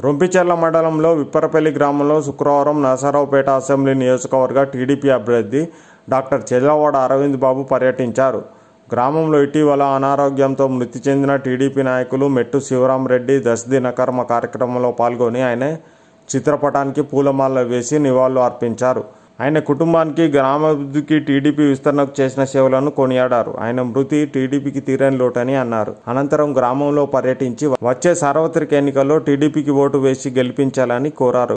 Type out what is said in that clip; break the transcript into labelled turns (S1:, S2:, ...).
S1: రొంపిచెర్ల మండలంలో విప్పరపల్లి గ్రామంలో శుక్రవారం నరసరావుపేట అసెంబ్లీ నియోజకవర్గ టీడీపీ అభ్యర్థి డాక్టర్ చెల్లవాడ అరవింద్ బాబు పర్యటించారు గ్రామంలో ఇటీవల అనారోగ్యంతో మృతి చెందిన టీడీపీ నాయకులు మెట్టు శివరామరెడ్డి దశదిన కర్మ కార్యక్రమంలో పాల్గొని ఆయన చిత్రపటానికి పూలమాల వేసి నివాళులు అర్పించారు ఆయన కుటుంబానికి గ్రామాభివృద్ధికి టీడీపీ విస్తరణకు చేసిన సేవలను కొనియాడారు ఆయన మృతి టీడీపీకి తీరని లోటని అన్నారు అనంతరం గ్రామంలో పర్యటించి వచ్చే సార్వత్రిక ఎన్నికల్లో టీడీపీకి ఓటు వేసి గెలిపించాలని కోరారు